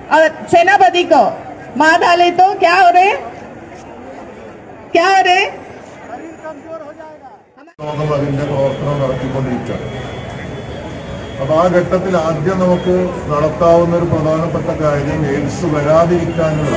और सेनापति को मार डाले तो क्या हो रहे क्या हो रहे ലോകം അതിന്റെ പ്രവർത്തനം നടത്തിക്കൊണ്ടിരിക്കുകയാണ് അപ്പൊ ആ ഘട്ടത്തിൽ ആദ്യം നമുക്ക് നടത്താവുന്ന ഒരു പ്രധാനപ്പെട്ട കാര്യം എയ്ഡ്സ് വരാതിരിക്കാനുള്ള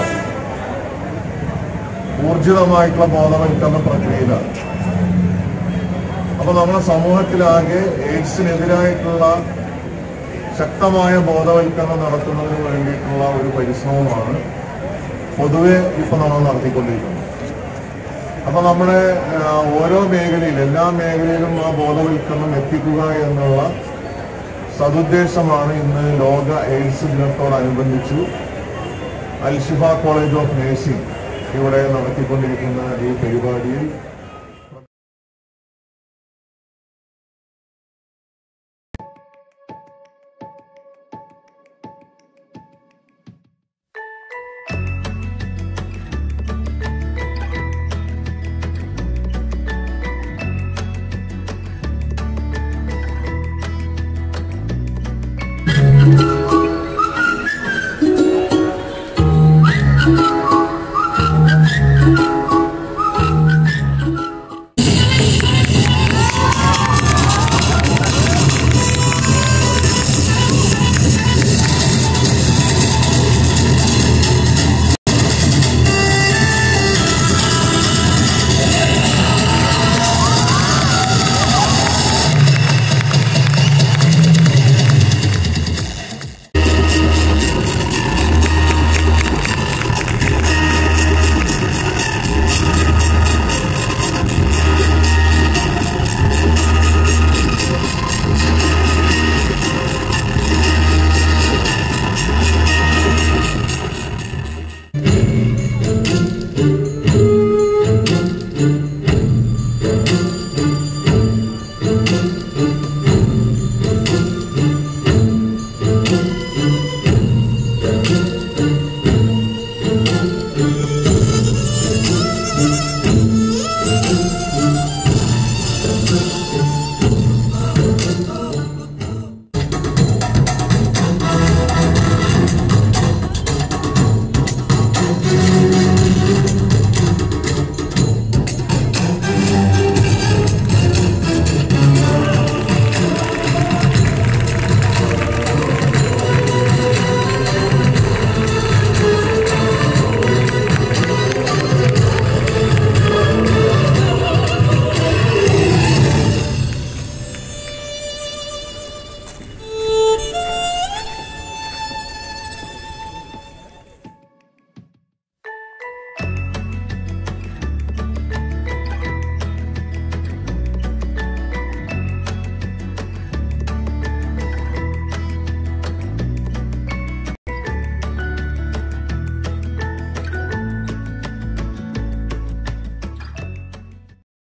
ഊർജിതമായിട്ടുള്ള ബോധവൽക്കരണ പ്രക്രിയയിലാണ് അപ്പൊ നമ്മുടെ സമൂഹത്തിലാകെ എയ്ഡ്സിനെതിരായിട്ടുള്ള ശക്തമായ ബോധവൽക്കരണം നടത്തുന്നതിന് വേണ്ടിയിട്ടുള്ള ഒരു പരിശ്രമമാണ് പൊതുവെ ഇപ്പൊ നമ്മൾ നടത്തിക്കൊണ്ടിരിക്കുന്നത് അപ്പൊ നമ്മുടെ ആ, ഓരോ മേഖലയിൽ എല്ലാ മേഖലയിലും ആ ബോധവൽക്കരണം എത്തിക്കുക എന്നുള്ള സതുദ്ദേശമാണ് ഇന്ന് ലോക എയ്ഡ്സ് ദിനത്തോടനുബന്ധിച്ച് അൽഷിഫ കോളേജ് ഓഫ് നേഴ്സിംഗ് ഇവിടെ നടത്തിക്കൊണ്ടിരിക്കുന്ന ഈ പരിപാടിയിൽ